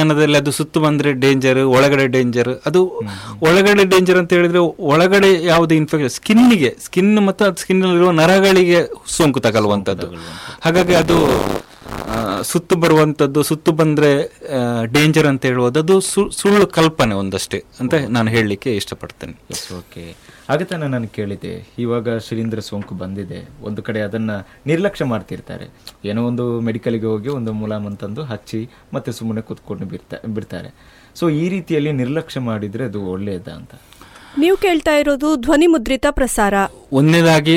ವಿಜ್ಞಾನದಲ್ಲಿ ಅದು ಸುತ್ತು ಬಂದ್ರೆ ಡೇಂಜರ್ ಒಳಗಡೆ ಡೇಂಜರ್ ಅದು ಒಳಗಡೆ ಡೇಂಜರ್ ಅಂತ ಹೇಳಿದ್ರೆ ಒಳಗಡೆ ಯಾವುದು ಇನ್ಫೆಕ್ಷನ್ ಸ್ಕಿನ್ನಿಗೆ ಸ್ಕಿನ್ ಮತ್ತು ಅದು ಸ್ಕಿನ್ ಇರುವ ನರಗಳಿಗೆ ಸೋಂಕು ತಗಲುವಂಥದ್ದು ಹಾಗಾಗಿ ಅದು ಆ, ಸುತ್ತು ಬರುವಂಥದ್ದು ಸುತ್ತು ಬಂದ್ರೆ ಡೇಂಜರ್ ಅಂತ ಹೇಳುವುದು ಅದು ಸು- ಸುಳ್ಳು ಕಲ್ಪನೆ ಒಂದಷ್ಟೇ ಅಂತ ನಾನು ಹೇಳಲಿಕ್ಕೆ ಇಷ್ಟಪಡ್ತೇನೆ ಎಸ್ ಓಕೆ ಹಾಗೆ ತಾನೇ ನಾನು ಕೇಳಿದೆ ಇವಾಗ ಶಿಲೀಂಧ್ರ ಸೋಂಕು ಬಂದಿದೆ ಒಂದು ಕಡೆ ಅದನ್ನ ನಿರ್ಲಕ್ಷ್ಯ ಮಾಡ್ತಿರ್ತಾರೆ ಏನೋ ಒಂದು ಮೆಡಿಕಲ್ಗೆ ಹೋಗಿ ಒಂದು ಮುಲಾಮ್ ಅಂತಂದು ಹಚ್ಚಿ ಮತ್ತೆ ಸುಮ್ಮನೆ ಕೂತ್ಕೊಂಡು ಬಿಡ್ತಾ ಬಿಡ್ತಾರೆ ಸೊ ಈ ರೀತಿಯಲ್ಲಿ ನಿರ್ಲಕ್ಷ್ಯ ಮಾಡಿದ್ರೆ ಅದು ಒಳ್ಳೆಯದಾ ಅಂತ ನೀವು ಕೇಳ್ತಾ ಇರೋದು ಧ್ವನಿ ಮುದ್ರಿತ ಪ್ರಸಾರ ಒಂದನೇದಾಗಿ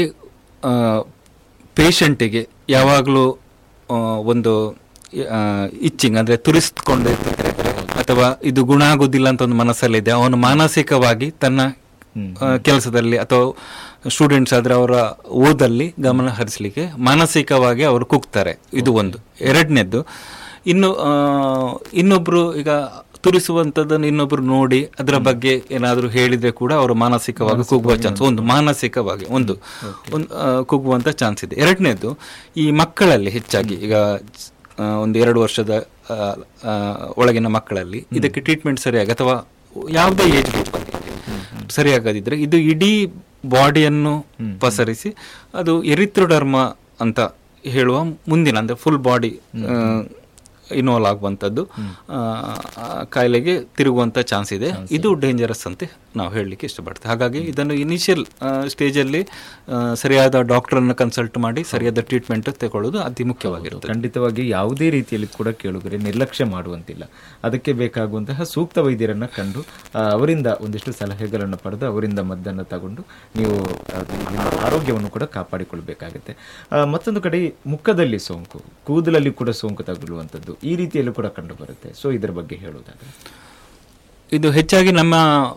ಪೇಷಂಟಿಗೆ ಯಾವಾಗಲೂ ಒಂದು ಇಚ್ಚಿಂಗ್ ಅಂದರೆ ತುರಿಸ್ಕೊಂಡು ಇರ್ತಾರೆ ಅಥವಾ ಇದು ಗುಣ ಆಗೋದಿಲ್ಲ ಅಂತ ಒಂದು ಮನಸ್ಸಲ್ಲಿದೆ ಅವನು ಮಾನಸಿಕವಾಗಿ ತನ್ನ ಆ, ಕೆಲಸದಲ್ಲಿ ಅಥವಾ ಸ್ಟೂಡೆಂಟ್ಸ್ ಆದರೆ ಅವರ ಓದಲ್ಲಿ ಗಮನ ಹರಿಸಲಿಕ್ಕೆ ಮಾನಸಿಕವಾಗಿ ಅವರು ಕುಗ್ತಾರೆ ಇದು ಒಂದು ಎರಡನೇದ್ದು ಇನ್ನು ಆ, ಇನ್ನೊಬ್ರು ಈಗ ತುರಿಸುವಂಥದ್ದನ್ನು ಇನ್ನೊಬ್ರು ನೋಡಿ ಅದರ ಬಗ್ಗೆ ಏನಾದರೂ ಹೇಳಿದ್ರೆ ಕೂಡ ಅವರು ಮಾನಸಿಕವಾಗಿ ಕುಗ್ಗುವ ಚಾನ್ಸ್ ಒಂದು ಮಾನಸಿಕವಾಗಿ ಒಂದು ಒಂದು ಆ, ಕುಗ್ಗುವಂತ ಚಾನ್ಸ್ ಇದೆ ಎರಡನೇದು ಈ ಮಕ್ಕಳಲ್ಲಿ ಹೆಚ್ಚಾಗಿ ಈಗ ಆ, ಒಂದು ಎರಡು ವರ್ಷದ ಆ, ಆ, ಒಳಗಿನ ಮಕ್ಕಳಲ್ಲಿ ಇದಕ್ಕೆ ಟ್ರೀಟ್ಮೆಂಟ್ ಸರಿಯಾಗಿ ಅಥವಾ ಯಾವುದೇ ಏಜ್ ಗ್ರೂಪಲ್ಲಿ ಸರಿಯಾಗದಿದ್ರೆ ಇದು ಇಡೀ ಬಾಡಿಯನ್ನು ಪಸರಿಸಿ ಅದು ಎರಿಥ್ರೋಡರ್ಮ ಅಂತ ಹೇಳುವ ಮುಂದಿನ ಅಂದ್ರೆ ಫುಲ್ ಬಾಡಿ ಇನ್ವಾಲ್ವ್ ಆಗುವಂಥದ್ದು ಆ, ಆ ಕಾಯಿಲೆಗೆ ತಿರುಗುವಂಥ ಚಾನ್ಸ್ ಇದೆ ಇದು ಡೇಂಜರಸ್ ಅಂತ ನಾವು ಹೇಳಲಿಕ್ಕೆ ಇಷ್ಟಪಡ್ತೇವೆ ಹಾಗಾಗಿ ಇದನ್ನು ಇನಿಷಿಯಲ್ ಸ್ಟೇಜಲ್ಲಿ ಸರಿಯಾದ ಡಾಕ್ಟರನ್ನು ಕನ್ಸಲ್ಟ್ ಮಾಡಿ ಸರಿಯಾದ ಟ್ರೀಟ್ಮೆಂಟ್ ತಗೊಳ್ಳೋದು ಅತಿ ಮುಖ್ಯವಾಗಿರುತ್ತೆ ಖಂಡಿತವಾಗಿ ಯಾವುದೇ ರೀತಿಯಲ್ಲಿ ಕೂಡ ಕೇಳುಗರೆ ನಿರ್ಲಕ್ಷ್ಯ ಮಾಡುವಂತಿಲ್ಲ ಅದಕ್ಕೆ ಬೇಕಾಗುವಂತಹ ಸೂಕ್ತ ವೈದ್ಯರನ್ನ ಕಂಡು ಆ, ಅವರಿಂದ ಒಂದಿಷ್ಟು ಸಲಹೆಗಳನ್ನು ಪಡೆದು ಅವರಿಂದ ಮದ್ದನ್ನು ತಗೊಂಡು ನೀವು ಆ, ನಿಮ್ಮ ಆರೋಗ್ಯವನ್ನು ಕೂಡ ಕಾಪಾಡಿಕೊಳ್ಬೇಕಾಗುತ್ತೆ ಆ, ಮತ್ತೊಂದು ಕಡೆ ಮುಖದಲ್ಲಿ ಸೋಂಕು ಕೂದಲಲ್ಲಿ ಕೂಡ ಸೋಂಕು ತಗುಲುವಂಥದ್ದು ಈ ರೀತಿಯಲ್ಲೂ ಕೂಡ ಕಂಡು ಬರುತ್ತೆ ಸೊ ಇದರ ಬಗ್ಗೆ ಹೇಳುವುದಾದ್ರೆ ಇದು ಹೆಚ್ಚಾಗಿ ನಮ್ಮ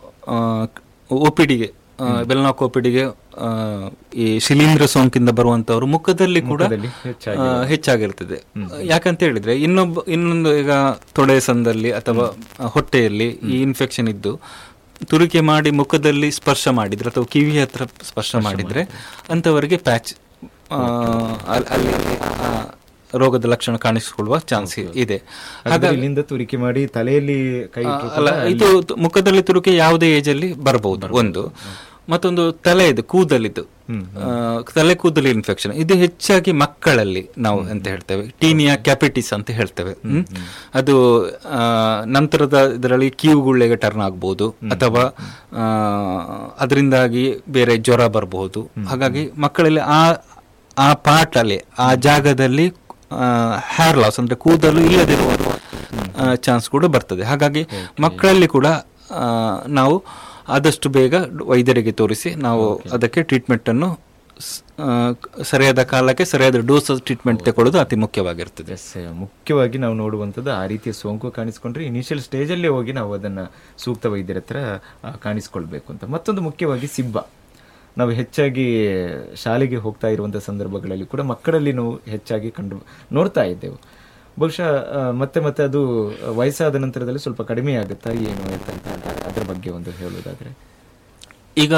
ಒ ಪಿ ಡಿಗೆ ಬೆಲ್ನಾಕ್ ಒ ಪಿ ಡಿಗೆ ಈ ಶಿಲೀಂಧ್ರ ಸೋಂಕಿಂದ ಬರುವಂತವರು ಮುಖದಲ್ಲಿ ಕೂಡ ಮುಖದಲ್ಲಿ ಹೆಚ್ಚಾಗಿ ಆ, ಹೆಚ್ಚಾಗಿರ್ತದೆ ಯಾಕಂತ ಹೇಳಿದ್ರೆ ಇನ್ನೊಬ್ಬ ಇನ್ನೊಂದು ಈಗ ತೊಡೆ ಸಂದಲ್ಲಿ ಅಥವಾ ಹೊಟ್ಟೆಯಲ್ಲಿ ಈ ಇನ್ಫೆಕ್ಷನ್ ಇದ್ದು ತುರಿಕೆ ಮಾಡಿ ಮುಖದಲ್ಲಿ ಸ್ಪರ್ಶ ಮಾಡಿದ್ರೆ ಅಥವಾ ಕಿವಿ ಹತ್ರ ಸ್ಪರ್ಶ ಮಾಡಿದ್ರೆ ಅಂತವರಿಗೆ ಪ್ಯಾಚ್ ಅಲ್ಲಿ ಆ, ರೋಗದ ಲಕ್ಷಣ ಕಾಣಿಸಿಕೊಳ್ಳುವ ಚಾನ್ಸ್ ಇದೆ ಹಾಗಾದ್ರೆ ಇಲ್ಲಿಂದ ತುರಿಕೆ ಮಾಡಿ ತಲೆಯಲ್ಲಿ ಕೈ ಆ, ಇಟ್ರು ಅಲ್ಲ ಇದು ತು- ಮುಖದಲ್ಲಿ ತುರುಕೆ ಯಾವುದೇ ಏಜ್ ಅಲ್ಲಿ ಬರಬಹುದು ಒಂದು ಮತ್ತೊಂದು ತಲೆ ಇದು ಕೂದಲಿದ್ದು ಆ, ತಲೆ ಕೂದಲು ಇನ್ಫೆಕ್ಷನ್ ಇದು ಹೆಚ್ಚಾಗಿ ಮಕ್ಕಳಲ್ಲಿ ನಾವು ಅಂತ ಹೇಳ್ತೇವೆ ಟೀನಿಯಾ ಕ್ಯಾಪಿಟಿಸ್ ಅಂತ ಹೇಳ್ತೇವೆ ಹ್ಮ್? ಅದು ಆ, ನಂತರದ ಇದರಲ್ಲಿ ಕಿವುಗುಳ್ಳೆಗೆ ಟರ್ನ್ ಆಗ್ಬೋದು ಅಥವಾ ಆ, ಅದರಿಂದಾಗಿ ಬೇರೆ ಜ್ವರ ಬರಬಹುದು ಹಾಗಾಗಿ ಮಕ್ಕಳಲ್ಲಿ ಆ ಆ ಪಾರ್ಟ್ ಅಲ್ಲಿ ಆ ಜಾಗದಲ್ಲಿ ಹೇರ್ ಲಾಸ್ ಅಂದ್ರೆ ಕೂದಲು ಇಲ್ಲದಿರುವ ಚಾನ್ಸ್ ಕೂಡ ಬರ್ತದೆ ಹಾಗಾಗಿ ಮಕ್ಕಳಲ್ಲಿ ಕೂಡ ಆ, ನಾವು ಆದಷ್ಟು ಬೇಗ ವೈದ್ಯರಿಗೆ ತೋರಿಸಿ ನಾವು ಅದಕ್ಕೆ ಟ್ರೀಟ್ಮೆಂಟ್ ಅನ್ನು ಸ್- ಆ, ಸರಿಯಾದ ಕಾಲಕ್ಕೆ ಸರಿಯಾದ ಡೋಸ್ ಟ್ರೀಟ್ಮೆಂಟ್ ತಗೊಳ್ಳೋದು ಅತಿ ಮುಖ್ಯವಾಗಿರ್ತದೆ ಎಸ್ ಮುಖ್ಯವಾಗಿ ನಾವು ನೋಡುವಂಥದ್ದು ಆ ರೀತಿಯ ಸೋಂಕು ಕಾಣಿಸ್ಕೊಂಡ್ರೆ ಇನಿಷಿಯಲ್ ಸ್ಟೇಜಲ್ಲೇ ಹೋಗಿ ನಾವು ಅದನ್ನು ಸೂಕ್ತ ವೈದ್ಯರ ಹತ್ರ ಆ, ಕಾಣಿಸ್ಕೊಳ್ಬೇಕು ಅಂತ ಮತ್ತೊಂದು ಮುಖ್ಯವಾಗಿ ಸಿಬ್ಬ ನಾವು ಹೆಚ್ಚಾಗಿ ಶಾಲೆಗೆ ಹೋಗ್ತಾ ಇರುವಂಥ ಸಂದರ್ಭಗಳಲ್ಲಿ ಕೂಡ ಮಕ್ಕಳಲ್ಲಿ ನಾವು ಹೆಚ್ಚಾಗಿ ಕಂಡು ನೋಡ್ತಾ ಇದ್ದೆವು ಬಹುಶಃ ಆ, ಮತ್ತೆ ಮತ್ತೆ ಅದು ವಯಸ್ಸಾದ ನಂತರದಲ್ಲಿ ಸ್ವಲ್ಪ ಕಡಿಮೆ ಆಗುತ್ತಾ ಏನು ಅಂತ ಅದರ ಬಗ್ಗೆ ಒಂದು ಹೇಳೋದಾದ್ರೆ ಈಗ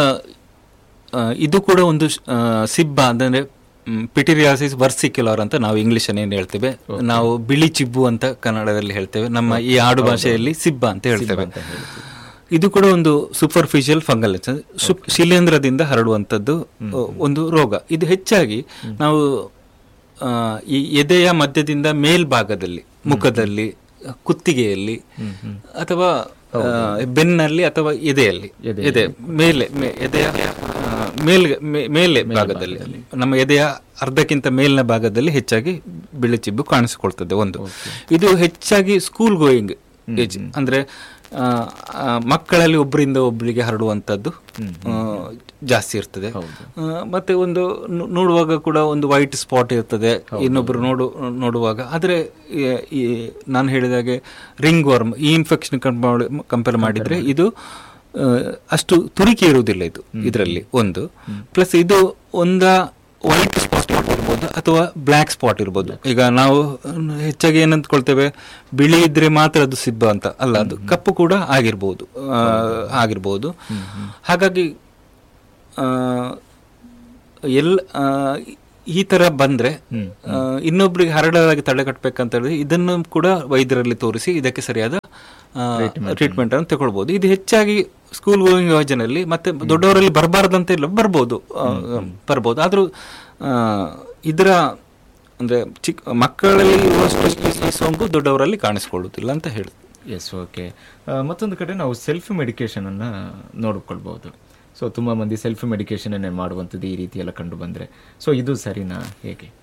ಆ, ಇದು ಕೂಡ ಒಂದು ಶ- ಆ, ಸಿಬ್ಬ ಅಂದ್ರೆ ಪಿಟಿರಿಯಾಸಿಸ್ ವರ್ಸಿಕ್ಯುಲರ್ ಅಂತ ನಾವು ಇಂಗ್ಲಿಷ್ ಏನು ಹೇಳ್ತೇವೆ ನಾವು ಬಿಳಿ ಚಿಬ್ಬು ಅಂತ ಕನ್ನಡದಲ್ಲಿ ಹೇಳ್ತೇವೆ ನಮ್ಮ ಈ ಆಡು ಭಾಷೆಯಲ್ಲಿ ಸಿಬ್ಬ ಅಂತ ಹೇಳ್ತೇವೆ ಇದು ಕೂಡ ಒಂದು ಸೂಪರ್ಫಿಷಿಯಲ್ ಫಂಗಲ್ ಶಿಲೇಂಧ್ರದಿಂದ ಹರಡುವಂಥದ್ದು ಒಂದು ರೋಗ ಇದು ಹೆಚ್ಚಾಗಿ ನಾವು ಆ, ಈ ಎದೆಯ ಮಧ್ಯದಿಂದ ಮೇಲ್ಭಾಗದಲ್ಲಿ ಮುಖದಲ್ಲಿ ಕುತ್ತಿಗೆಯಲ್ಲಿ ಅಥವಾ ಆ, ಬೆನ್ನಲ್ಲಿ ಅಥವಾ ಎದೆಯಲ್ಲಿ ಎದೆ ಮೇಲೆ ಮೇ- ಎದೆಯ ಆ, ಮೇಲ್ ಮೇ- ಮೇಲೆ ಭಾಗದಲ್ಲಿ ನಮ್ಮ ಎದೆಯ ಅರ್ಧಕ್ಕಿಂತ ಮೇಲಿನ ಭಾಗದಲ್ಲಿ ಹೆಚ್ಚಾಗಿ ಬಿಳಿಚಿಬ್ಬು ಕಾಣಿಸಿಕೊಳ್ತದೆ ಒಂದು ಇದು ಹೆಚ್ಚಾಗಿ ಸ್ಕೂಲ್ ಗೋಯಿಂಗ್ ಏಜ್ ಅಂದ್ರೆ ಆ, ಆ, ಮಕ್ಕಳಲ್ಲಿ ಒಬ್ಬರಿಂದ ಒಬ್ಬರಿಗೆ ಹರಡುವಂಥದ್ದು ಆ, ಜಾಸ್ತಿ ಇರ್ತದೆ ಆ, ಮತ್ತೆ ಒಂದು ನೋ- ನೋಡುವಾಗ ಕೂಡ ಒಂದು ವೈಟ್ ಸ್ಪಾಟ್ ಇರ್ತದೆ ಇನ್ನೊಬ್ರು ನೋಡು ನೋಡುವಾಗ ಆದರೆ ಈ- ಈ ನಾನು ಹೇಳಿದಾಗೆ ರಿಂಗ್ ವರ್ಮ್ ಈ ಇನ್ಫೆಕ್ಷನ್ ಕಂಪೇರ್ ಮಾಡಿದ್ರೆ ಇದು ಆ, ಅಷ್ಟು ತುರಿಕೆ ಇರುವುದಿಲ್ಲ ಇದು ಇದರಲ್ಲಿ ಒಂದು ಪ್ಲಸ್ ಇದು ಒಂದ ವೈಟ್ ಸ್ಪಾಟ್ ಇರ್ಬೋದು ಅಥವಾ ಬ್ಲ್ಯಾಕ್ ಸ್ಪಾಟ್ ಇರ್ಬೋದು ಈಗ ನಾವು ಹೆಚ್ಚಾಗಿ ಏನಂತ್ಕೊಳ್ತೇವೆ ಬಿಳಿ ಇದ್ರೆ ಮಾತ್ರ ಅದು ಸಿಬ್ಬ ಅಂತ ಅಲ್ಲ ಅದು ಕಪ್ಪು ಕೂಡ ಆಗಿರ್ಬೋದು ಆ, ಆಗಿರ್ಬೋದು ಹಾಗಾಗಿ ಆ, ಎಲ್ ಆ, ಈ ತರ ಬಂದ್ರೆ ಆ, ಇನ್ನೊಬ್ರಿಗೆ ಹರಡದಾಗಿ ತಡೆಗಟ್ಟಬೇಕಂತ ಹೇಳಿದ್ರೆ ಇದನ್ನು ಕೂಡ ವೈದ್ಯರಲ್ಲಿ ತೋರಿಸಿ ಇದಕ್ಕೆ ಸರಿಯಾದ ಟ್ರೀಟ್ಮೆಂಟ್ ಅನ್ನು ತಗೊಳ್ಬಹುದು ಇದು ಹೆಚ್ಚಾಗಿ ಸ್ಕೂಲ್ ಗೋಯಿಂಗ್ ಯೋಜನೆಯಲ್ಲಿ ಮತ್ತೆ ದೊಡ್ಡವರಲ್ಲಿ ಬರಬಾರ್ದಂತ ಇಲ್ಲ ಬರ್ಬೋದು ಆ, ಬರ್ಬೋದು ಆದ್ರೂ ಆ, ಇದರ ಅಂದ್ರೆ ಚಿಕ್ಕ ಮಕ್ಕಳಲ್ಲಿ ಇರುವಷ್ಟು ಈ- ಈ ಸೋಂಕು ದೊಡ್ಡವರಲ್ಲಿ ಕಾಣಿಸ್ಕೊಳ್ಳುತ್ತಿಲ್ಲ ಅಂತ ಹೇಳಿ ಎಸ್ ಓಕೆ ಮತ್ತೊಂದು ಕಡೆ ನಾವು ಸೆಲ್ಫ್ ಮೆಡಿಕೇಶನನ್ನು ನೋಡ್ಕೊಳ್ಬೋದು ಸೊ ತುಂಬ ಮಂದಿ ಸೆಲ್ಫ್ ಮೆಡಿಕೇಶನನ್ನೇ ಮಾಡುವಂಥದ್ದು ಈ ರೀತಿ ಎಲ್ಲ ಕಂಡು ಬಂದರೆ ಸೊ ಇದು ಸರಿನಾ ಹೇಗೆ